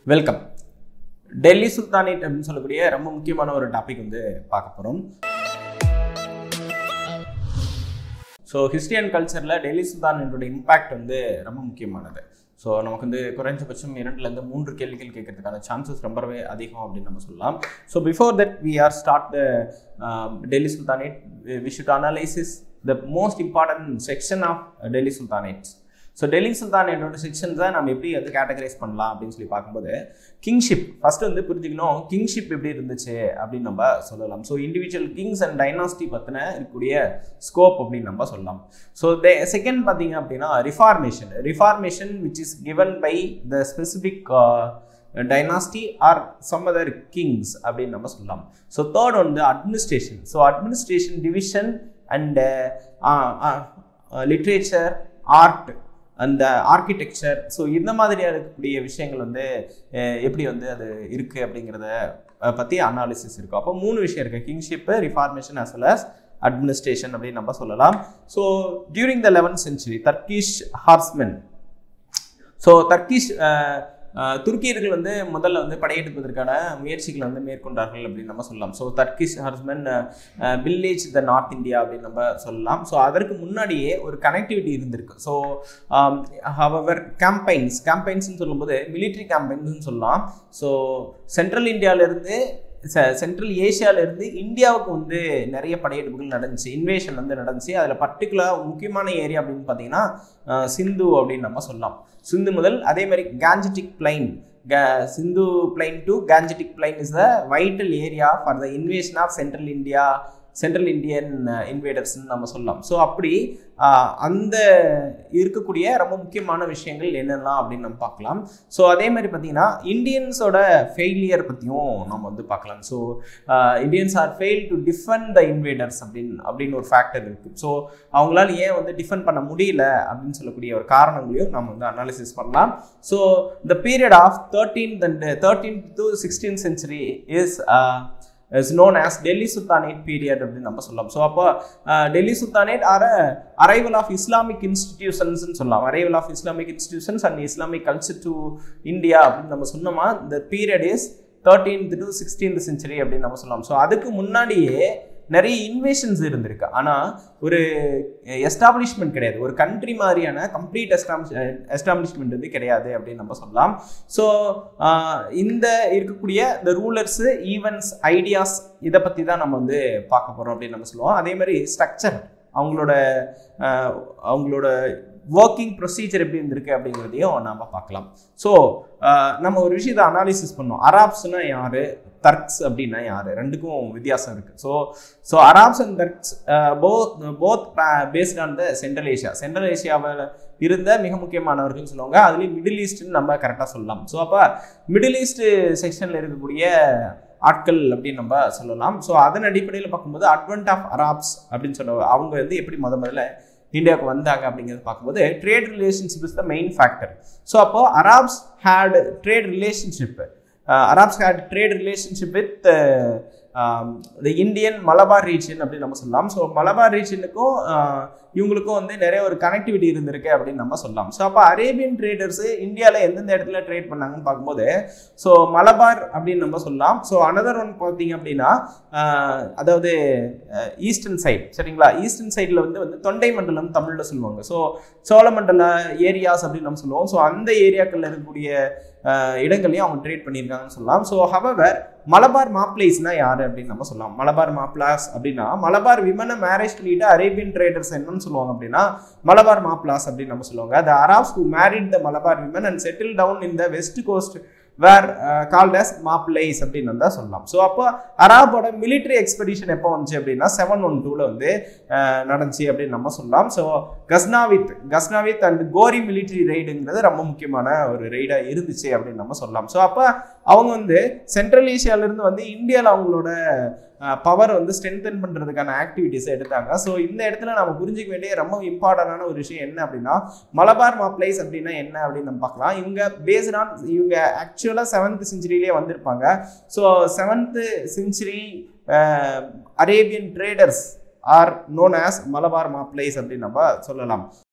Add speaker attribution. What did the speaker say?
Speaker 1: welcome Delhi sultanate அப்படின்னு சொல்லக்கூடிய ரொம்ப முக்கியமான ஒரு டாபிக் வந்து பார்க்க போகிறோம் ஸோ ஹிஸ்ட்ரி அண்ட் கல்ச்சரில் டெல்லி சுல்தானேட்டோட இம்பாக்ட் வந்து ரொம்ப முக்கியமானது ஸோ நமக்கு வந்து குறைஞ்சபட்சம் இரண்டுலேருந்து மூன்று கேள்விகள் கேட்கறதுக்கான சான்சஸ் ரொம்பவே அதிகம் அப்படின்னு நம்ம சொல்லலாம் so before that we are start the Delhi sultanate we should analysis the most important section of Delhi sultanates so Delhi சுல்தானேட்டோட செக்ஷன்ஸை நம்ம எப்படி வந்து கேட்டகரைஸ் பண்ணலாம் அப்படின்னு சொல்லி பார்க்கும்போது கிங்ஷிப் ஃபர்ஸ்ட் வந்து புரிஞ்சுக்கணும் கிங்ஷிப் எப்படி இருந்துச்சு அப்படின்னு நம்ம சொல்லலாம் so individual kings and dynasty பற்றின இருக்கக்கூடிய ஸ்கோப் அப்படின்னு நம்ம சொல்லலாம் ஸோ தே செகண்ட் பார்த்தீங்க அப்படின்னா reformation reformation which is given by the specific dynasty or some other kings அப்படின்னு நம்ம சொல்லலாம் ஸோ தேர்ட் வந்து administration so administration division and literature art அந்த ஆர்கிடெக்சர் ஸோ இந்த மாதிரியாக இருக்கக்கூடிய விஷயங்கள் வந்து அஹ், எப்படி வந்து அது இருக்குது அப்படிங்கிறத அஹ், பற்றி அனாலிசிஸ் இருக்கும் அப்போ மூணு விஷயம் இருக்குது kingship reformation as well as administration அப்படின்னு நம்ம சொல்லலாம் so during the eleventh century Turkish horsemen so Turkish uh, uh, துருக்கியர்கள் வந்து முதல்ல வந்து படையெடுப்பதற்கான முயற்சிகளை வந்து மேற்கொண்டார்கள் அப்படின்னு நம்ம சொல்லலாம் so Turkish horsemen village the north India அப்படின்னு நம்ம சொல்லலாம் ஸோ அதற்கு முன்னாடியே ஒரு கனெக்டிவிட்டி இருந்திருக்கு ஸோ ஹவவர் கேம்பைன்ஸ் கேம்பைன்ஸ்னு சொல்லும்போது மிலிட்ரி கேம்பைன்ஸ்னு சொல்லலாம் ஸோ சென்ட்ரல் இந்தியாவிலேருந்து சென்ட்ரல் ஏஷியாவிலேருந்து இந்தியாவுக்கு வந்து நிறைய படையெடுப்புகள் நடந்துச்சு இன்வேஷன் வந்து நடந்துச்சு அதில் பர்டிகுலர் முக்கியமான ஏரியா அப்படின்னு பார்த்தீங்கன்னா அஹ், சிந்து அப்படின்னு நம்ம சொல்லலாம் சிந்து முதல் அதே மாதிரி Gangetic plain Sindhu plain to Gangetic plain is the vital area for the invasion of central India central Indian இன்வேடர்ஸ்னு நம்ம சொல்லலாம் ஸோ அப்படி ஆஹ், அந்த இருக்கக்கூடிய ரொம்ப முக்கியமான விஷயங்கள் என்னெல்லாம் அப்படின்னு நம்ம பார்க்கலாம் ஸோ அதே மாதிரி பார்த்தீங்கன்னா இந்தியன்ஸோட ஃபெயிலியர் பற்றியும் நம்ம வந்து பார்க்கலாம் so Indians are fail to defend the invaders அப்படின்னு அப்படின்னு ஒரு ஃபேக்டர் இருக்குது ஸோ அவங்களால ஏன் வந்து டிஃபெண்ட் பண்ண முடியல அப்படின்னு சொல்லக்கூடிய ஒரு காரணங்களையும் நம்ம வந்து அனாலிசிஸ் பண்ணலாம் so the period of thirteen and thirteen to sixteen century is is known as Delhi sultanate period அப்படின்னு நம்ம சொல்லலாம் ஸோ அப்போ Delhi sultanate are arrival of Islamic இன்ஸ்டிடியூஷன்ஸ்னு சொல்லலாம் arrival of Islamic institutions and Islamic culture to India அப்படின்னு நம்ம சொன்னோமா இந்த period is thirteenth to sixteenth century அப்படின்னு நம்ம சொல்லலாம் ஸோ அதுக்கு முன்னாடியே நிறைய இன்வேஷன்ஸ் இருந்திருக்கு ஆனால் ஒரு எஸ்டாப்ளிஷ்மெண்ட் கிடையாது ஒரு கண்ட்ரி மாதிரியான கம்ப்ளீட் எஸ்டாப்ளிஷ் எஸ்டாப்ளிஷ்மெண்ட் வந்து கிடையாது அப்படின்னு நம்ம சொல்லலாம் ஸோ இந்த இருக்கக்கூடிய இந்த ரூலர்ஸு ஈவெண்ட்ஸ் ஐடியாஸ் இதை பற்றி தான் நம்ம வந்து பார்க்க போகிறோம் அப்படின்னு நம்ம சொல்லுவோம் அதே மாதிரி ஸ்ட்ரக்சர் அவங்களோட ஆஹ், அவங்களோட ஒர்க்கிங் ப்ரொசீஜர் எப்படி இருந்திருக்கு அப்படிங்கிறதையும் நாம் பார்க்கலாம் ஸோ நம்ம ஒரு விஷயத்தை அனாலிசிஸ் பண்ணோம் அராப்ஸ்னா யார் தர்க்ஸ் அப்படின்னா யார் ரெண்டுக்கும் வித்தியாசம் இருக்குது so so Arabs and Turks both both based on the central Asia central ஏஷியாவில் இருந்த மிக முக்கியமானவர்கள் சொல்லுவாங்க அதுலேயும் மிடில் ஈஸ்ட்னு நம்ம கரெக்டாக சொல்லலாம் ஸோ அப்போ மிடில் ஈஸ்ட் செக்ஷனில் இருக்கக்கூடிய ஆட்கள் அப்படின்னு நம்ம சொல்லலாம் ஸோ அதன் அடிப்படையில் பார்க்கும்போது அட்வென்ட் ஆஃப் அராப்ஸ் அப்படின்னு சொல்ல அவங்க வந்து எப்படி முத முதல்ல இந்தியாவுக்கு வந்தாங்க அப்படிங்கிறது பார்க்கும்போது trade relationship is the main factor so அப்போ Arabs had trade relationship Arabs had trade relationship with the Indian Malabar region அப்படின்னு நம்ம சொல்லலாம் ஸோ மலபார் ரீஜனுக்கும் இவங்களுக்கும் வந்து நிறைய ஒரு கனெக்டிவிட்டி இருந்திருக்கு அப்படின்னு நம்ம சொல்லலாம் ஸோ அப்போ அரேபியன் ட்ரேடர்ஸு இந்தியாவில் எந்தெந்த இடத்துல ட்ரேட் பண்ணாங்கன்னு பார்க்கும்போது ஸோ மலபார் அப்படின்னு நம்ம சொல்லலாம் ஸோ அனதர் ஒன் பார்த்தீங்க அப்படின்னா ஆஹ், அதாவது ஈஸ்டர்ன் சைட் சரிங்களா ஈஸ்டர்ன் சைடில் வந்து வந்து தொண்டை மண்டலம் தமிழில் சொல்லுவாங்க ஸோ சோழமண்டல ஏரியாஸ் அப்படின்னு நம்ம சொல்லுவோம் ஸோ அந்த ஏரியாக்களில் இருக்கக்கூடிய ஆஹ், இடங்களையும் அவங்க ட்ரேட் பண்ணியிருக்காங்கன்னு சொல்லலாம் ஸோ ஹவவர் மலபார் மாப்ளைஸ்னா யார் அப்படின்னு நம்ம சொல்லலாம் மலபார் மாப்ளாஸ் அப்படின்னா மலபார் விமனை மேரேஜ் பண்ணிட்டு அரேபியன் ட்ரேடர்ஸ் என்னன்னு சொல்லுவாங்க அப்படின்னா மலபார் மாப்ளாஸ் அப்படின்னு நம்ம சொல்லுவாங்க the Arabs who married the Malabar women and settle down in the west coast were called as Mappilas அப்படின்னு வந்தா சொல்லலாம் ஸோ அப்போ அராபோட military எக்ஸ்பெடிஷன் எப்போ வந்துச்சு அப்படின்னா செவன் ஒன் டூவில் வந்து அஹ், நடந்துச்சு அப்படின்னு நம்ம சொல்லலாம் so Ghaznavid Ghaznavid and Ghori military ரைடுங்கிறது ரொம்ப முக்கியமான ஒரு ரைடாக இருந்துச்சு அப்படின்னு நம்ம சொல்லலாம் ஸோ அப்போ அவங்க வந்து சென்ட்ரல் ஏஷியாவிலேருந்து வந்து இந்தியாவில் அவங்களோட பவர் வந்து ஸ்ட்ரென்தன் பண்ணுறதுக்கான ஆக்டிவிட்டீஸை எடுத்தாங்க ஸோ இந்த இடத்துல நம்ம புரிஞ்சிக்க வேண்டிய ரொம்ப இம்பார்ட்டண்டான ஒரு விஷயம் என்ன அப்படின்னா மலபார் மாப்ளைஸ் அப்படின்னா என்ன அப்படின்னு நம்ம பார்க்கலாம் இவங்க பேஸ்ட் ஆன் இவங்க ஆக்சுவலாக செவன்த் செஞ்சுரியிலே வந்திருப்பாங்க so seventh century Arabian traders are known as Malabar Mappilas அப்படின்னு நம்ம சொல்லலாம்